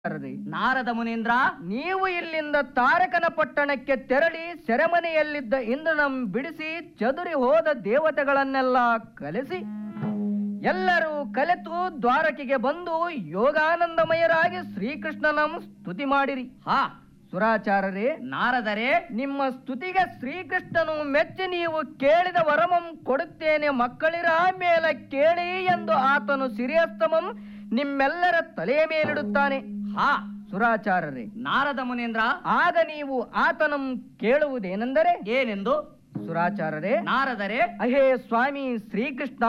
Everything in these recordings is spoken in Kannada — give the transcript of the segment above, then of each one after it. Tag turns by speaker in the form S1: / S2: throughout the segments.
S1: ಸುರಾಚಾರರೇ,
S2: ನಾರದ ಮುನೀಂದ್ರ
S1: ನೀವು ಇಲ್ಲಿಂದ ತಾರಕನ ಪಟ್ಟಣಕ್ಕೆ ತೆರಳಿ ಸೆರೆಮನೆಯಲ್ಲಿದ್ದ ಇಂದ್ರನಂ ಬಿಡಿಸಿ ಚದುರಿ ಹೋದ ದೇವತೆಗಳನ್ನೆಲ್ಲ ಕಲೆಸಿ ಎಲ್ಲರೂ ಕಲೆತು ದ್ವಾರಕೆಗೆ ಬಂದು ಯೋಗಾನಂದಮಯರಾಗಿ ಶ್ರೀಕೃಷ್ಣನಂ ಸ್ತುತಿ ಮಾಡಿರಿ
S2: ಹಾ
S1: ಸುರಾಚಾರರೇ
S2: ನಾರದರೆ
S1: ನಿಮ್ಮ ಸ್ತುತಿಗೆ ಶ್ರೀಕೃಷ್ಣನು ಮೆಚ್ಚಿ ನೀವು ಕೇಳಿದ ವರಮಂ ಕೊಡುತ್ತೇನೆ ಮಕ್ಕಳಿರ ಮೇಲೆ ಕೇಳಿ ಎಂದು ಆತನು ಸಿರಿಯಸ್ತಮಂ ನಿಮ್ಮೆಲ್ಲರ ತಲೆಯ ಮೇಲಿಡುತ್ತಾನೆ
S2: ಹಾ
S1: ಸುರಾಚಾರರೇ
S2: ನಾರದ ಮುನೀಂದ್ರ
S1: ಆಗ ನೀವು ಆತನಂ ಕೇಳುವುದೇನೆಂದರೆ
S2: ಏನೆಂದು
S1: ಸುರಾಚಾರರೇ
S2: ನಾರದರೆ
S1: ಅಹೇ ಸ್ವಾಮಿ ಶ್ರೀಕೃಷ್ಣ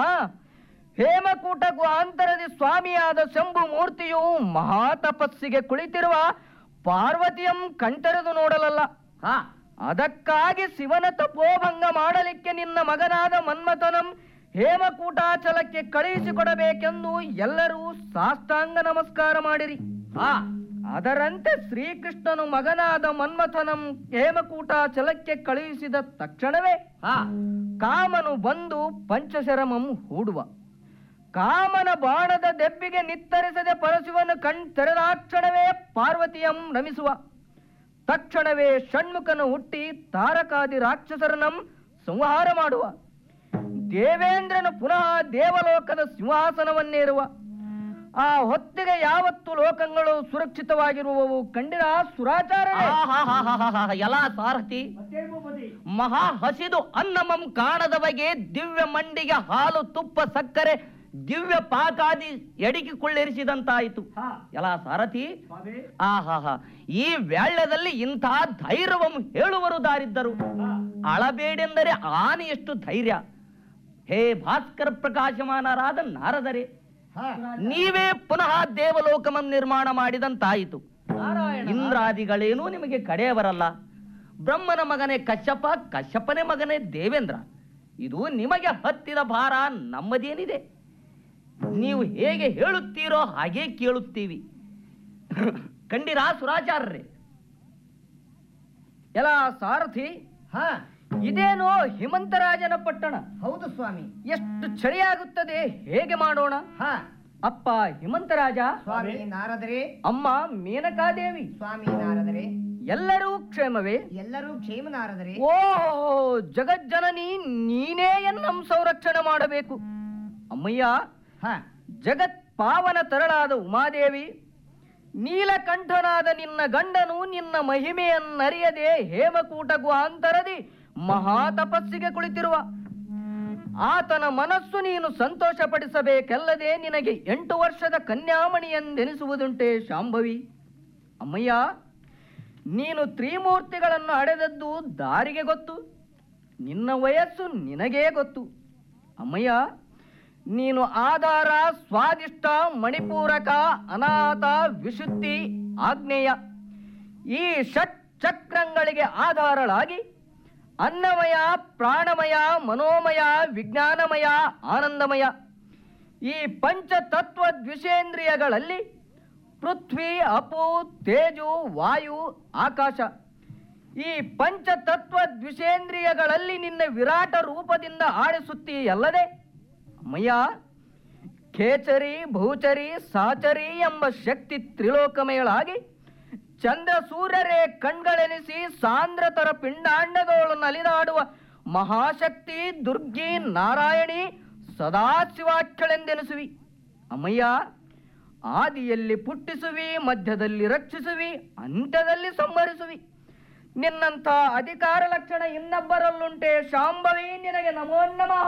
S1: ಹೇಮಕೂಟ ಗುಹಾಂತರದಿ ಸ್ವಾಮಿಯಾದ ಶಂಭು ಮೂರ್ತಿಯು ಮಹಾತಪಸ್ಸಿಗೆ ಕುಳಿತಿರುವ ಪಾರ್ವತಿಯಂ ಕಣ್ತೆರೆದು ನೋಡಲಲ್ಲ
S2: ಹಾ
S1: ಅದಕ್ಕಾಗಿ ಶಿವನ ತಪೋಭಂಗ ಮಾಡಲಿಕ್ಕೆ ನಿನ್ನ ಮಗನಾದ ಮನ್ಮಥನಂ ಹೇಮಕೂಟಾಚಲಕ್ಕೆ ಕಳುಹಿಸಿಕೊಡಬೇಕೆಂದು ಎಲ್ಲರೂ ಸಾಷ್ಟಾಂಗ ನಮಸ್ಕಾರ ಮಾಡಿರಿ
S2: ಹಾ
S1: ಅದರಂತೆ ಶ್ರೀಕೃಷ್ಣನು ಮಗನಾದ ಮನ್ಮಥನಂ ಹೇಮಕೂಟಾಚಲಕ್ಕೆ ಕಳುಹಿಸಿದ ತಕ್ಷಣವೇ
S2: ಹಾ
S1: ಕಾಮನು ಬಂದು ಪಂಚಶರಮಂ ಹೂಡುವ ಕಾಮನ ಬಾಣದ ದೆಬ್ಬಿಗೆ ನಿತ್ತರಿಸದೆ ಪರಶಿವನು ಕಣ್ ತೆರೆದಾಕ್ಷಣವೇ ಪಾರ್ವತಿಯಂ ರಮಿಸುವ ತಕ್ಷಣವೇ ಷಣ್ಮುಖನು ಹುಟ್ಟಿ ತಾರಕಾದಿ ರಾಕ್ಷಸರನಂ ಸಂಹಾರ ಮಾಡುವ ದೇವೇಂದ್ರನು ಪುನಃ ದೇವಲೋಕದ ಸಿಂಹಾಸನವನ್ನೇರುವ ಆ ಹೊತ್ತಿಗೆ ಯಾವತ್ತು ಲೋಕಗಳು ಸುರಕ್ಷಿತವಾಗಿರುವವು ಕಂಡಿರ ಸುರಾಚಾರ
S2: ಆಹಾಹಾಹಾಹಾ, ಎಲ್ಲ ಸಾರಥಿ ಮಹಾ ಹಸಿದು ಅನ್ನಮಂ ಕಾಣದ ಬಗೆ ದಿವ್ಯ ಮಂಡಿಗೆ ಹಾಲು ತುಪ್ಪ ಸಕ್ಕರೆ ದಿವ್ಯ ಪಾಕಾದಿ ಎಡಿಕಿಕೊಳ್ಳಿರಿಸಿದಂತಾಯಿತು ಎಲ್ಲ ಸಾರಥಿ ಆಹಾಹಾ ಈ ವ್ಯಾಳ್ಯದಲ್ಲಿ ಇಂಥ ಧೈರ್ಯವಂ ಹೇಳುವರು ದಾರಿದ್ದರು ಅಳಬೇಡೆಂದರೆ ಆನೆಯಷ್ಟು ಧೈರ್ಯ ಹೇ ಭಾಸ್ಕರ ಪ್ರಕಾಶಮಾನರಾದ ನಾರದರೆ ನೀವೇ ಪುನಃ ದೇವಲೋಕಮಂ ನಿರ್ಮಾಣ ಮಾಡಿದಂತಾಯಿತು ಇಂದ್ರಾದಿಗಳೇನೂ ನಿಮಗೆ ಕಡೆಯವರಲ್ಲ ಬ್ರಹ್ಮನ ಮಗನೇ ಕಶ್ಯಪ ಕಶ್ಯಪನೇ ಮಗನೇ ದೇವೇಂದ್ರ ಇದು ನಿಮಗೆ ಹತ್ತಿದ ಭಾರ ನಮ್ಮದೇನಿದೆ ನೀವು ಹೇಗೆ ಹೇಳುತ್ತೀರೋ ಹಾಗೆ ಕೇಳುತ್ತೀವಿ ಕಂಡಿರಾ ಸುರಾಚಾರ್ಯರೇ
S1: ಎಲ್ಲ ಸಾರಥಿ
S3: ಹಾ
S1: ಇದೇನೋ ಹಿಮಂತರಾಜನ ಪಟ್ಟಣ
S3: ಹೌದು ಸ್ವಾಮಿ
S1: ಎಷ್ಟು ಚಳಿಯಾಗುತ್ತದೆ ಹೇಗೆ ಮಾಡೋಣ
S3: ಹಾ
S1: ಅಪ್ಪ ಹಿಮಂತರಾಜ
S3: ಸ್ವಾಮಿ ನಾರದರೆ
S1: ಅಮ್ಮ ಮೇನಕಾದೇವಿ
S3: ಸ್ವಾಮಿ ನಾರದರೆ
S1: ಎಲ್ಲರೂ ಕ್ಷೇಮವೇ
S3: ಎಲ್ಲರೂ ಕ್ಷೇಮ ನಾರದರೆ
S1: ಓ ಜಗಜ್ಜನನಿ ನೀನೇ ಎನ್ನಂ ಸಂರಕ್ಷಣೆ ಮಾಡಬೇಕು ಅಮ್ಮಯ್ಯ
S3: ಹಾ
S1: ಜಗತ್ ಪಾವನ ತರಳಾದ ಉಮಾದೇವಿ ನೀಲಕಂಠನಾದ ನಿನ್ನ ಗಂಡನು ನಿನ್ನ ಮಹಿಮೆಯನ್ನರಿಯದೆ ಹೇಮಕೂಟ ಗುಹಾಂತರದಿ ಮಹಾ ತಪಸ್ಸಿಗೆ ಕುಳಿತಿರುವ ಆತನ ಮನಸ್ಸು ನೀನು ಸಂತೋಷಪಡಿಸಬೇಕೆಲ್ಲದೆ ನಿನಗೆ ಎಂಟು ವರ್ಷದ ಕನ್ಯಾಮಣಿಯೆಂದೆನಿಸುವುದುಂಟೆ ಶಾಂಭವಿ ಅಮ್ಮಯ್ಯ ನೀನು ತ್ರಿಮೂರ್ತಿಗಳನ್ನು ಅಡೆದದ್ದು ದಾರಿಗೆ ಗೊತ್ತು ನಿನ್ನ ವಯಸ್ಸು ನಿನಗೇ ಗೊತ್ತು ಅಮ್ಮಯ್ಯ ನೀನು ಆಧಾರ ಸ್ವಾದಿಷ್ಟ ಮಣಿಪೂರಕ ಅನಾಥ ವಿಶುದ್ಧಿ ಆಗ್ನೇಯ ಈ ಷಟ್ ಚಕ್ರಗಳಿಗೆ ಆಧಾರಳಾಗಿ ಅನ್ನಮಯ ಪ್ರಾಣಮಯ ಮನೋಮಯ ವಿಜ್ಞಾನಮಯ ಆನಂದಮಯ ಈ ಪಂಚತತ್ವ ದ್ವಿಷೇಂದ್ರಿಯಗಳಲ್ಲಿ ಪೃಥ್ವಿ ಅಪು ತೇಜು ವಾಯು ಆಕಾಶ ಈ ಪಂಚತತ್ವ ದ್ವಿಷೇಂದ್ರಿಯಗಳಲ್ಲಿ ನಿನ್ನ ವಿರಾಟ ರೂಪದಿಂದ ಆಡಿಸುತ್ತೀಯಲ್ಲದೆ ಅಮ್ಮಯ್ಯ ಖೇಚರಿ ಭೂಚರಿ ಸಾಚರಿ ಎಂಬ ಶಕ್ತಿ ತ್ರಿಲೋಕಮಯಳಾಗಿ ಚಂದ್ರ ಸೂರ್ಯರೇ ಕಣ್ಗಳೆನಿಸಿ ಸಾಂದ್ರತರ ಪಿಂಡಾಂಡದೋಳು ನಲಿದಾಡುವ ಮಹಾಶಕ್ತಿ ದುರ್ಗಿ ನಾರಾಯಣಿ ಸದಾಶಿವಾಕ್ಷಳೆಂದೆನಿಸುವಿ ಅಮ್ಮಯ್ಯ ಆದಿಯಲ್ಲಿ ಪುಟ್ಟಿಸುವಿ ಮಧ್ಯದಲ್ಲಿ ರಕ್ಷಿಸುವಿ ಅಂತ್ಯದಲ್ಲಿ ಸಂಹರಿಸುವಿ ನಿನ್ನಂಥ ಅಧಿಕಾರ ಲಕ್ಷಣ ಇನ್ನೊಬ್ಬರಲ್ಲುಂಟೆ ಶಾಂಭವಿ ನಿನಗೆ ನಮೋ ನಮಃ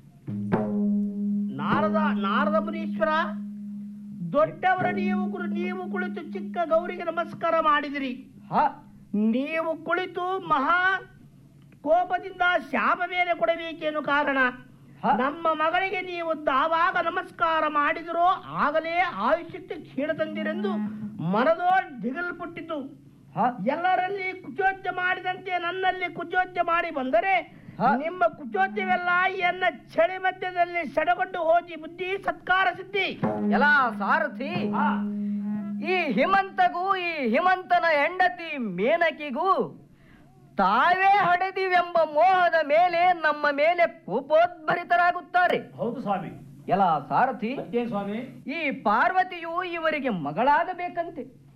S4: ನಾರದ ನಾರದ ಮುನೀಶ್ವರ ದೊಡ್ಡವರ ನೀವು ಕುರು- ನೀವು ಕುಳಿತು ಚಿಕ್ಕ ಗೌರಿಗೆ ನಮಸ್ಕಾರ ಮಾಡಿದಿರಿ
S1: ಹ
S4: ನೀವು ಕುಳಿತು ಮಹಾ ಕೋಪದಿಂದ ಶಾಪ ಮೇಲೆ ಕೊಡಬೇಕೇನು ಕಾರಣ
S1: ಹ?
S4: ನಮ್ಮ ಮಗಳಿಗೆ ನೀವು ಆವಾಗ ನಮಸ್ಕಾರ ಮಾಡಿದರೋ ಆಗಲೇ ಆಯುಷ್ಯಕ್ಕೆ ಕ್ಷೀಣ ತಂದಿರೆಂದು ಮನದೋ ದಿಗಲ್ಪಟ್ಟಿತು
S1: ಹ
S4: ಎಲ್ಲರಲ್ಲಿ ಕುಚೋದ್ಯ ಮಾಡಿದಂತೆ ನನ್ನಲ್ಲಿ ಕುಚೋದ್ಯ ಮಾಡಿ ಬಂದರೆ
S1: ಹ?
S4: ನಿಮ್ಮ ಕುಚೋದ್ಯವೆಲ್ಲ ಎನ್ನ ಚಳಿ ಮಧ್ಯದಲ್ಲಿ ಸೆಡಗೊಂಡು ಹೋಗಿ ಬುದ್ಧಿ ಸತ್ಕಾರ ಸಿದ್ಧಿ
S1: ಎಲ್ಲ ಸಾರಥಿ ಈ ಹಿಮಂತಗೂ ಈ ಹಿಮಂತನ ಹೆಂಡತಿ ಮೇನಕಿಗೂ ತಾವೇ ಹಡೆದಿವೆಂಬ ಮೋಹದ ಮೇಲೆ ನಮ್ಮ ಮೇಲೆ ಕೋಪೋದ್ಭರಿತರಾಗುತ್ತಾರೆ
S4: ಹೌದು ಸ್ವಾಮಿ
S1: ಎಲ್ಲ ಸಾರಥಿ
S4: ಸ್ವಾಮಿ
S1: ಈ ಪಾರ್ವತಿಯು ಇವರಿಗೆ ಮಗಳಾಗಬೇಕಂತೆ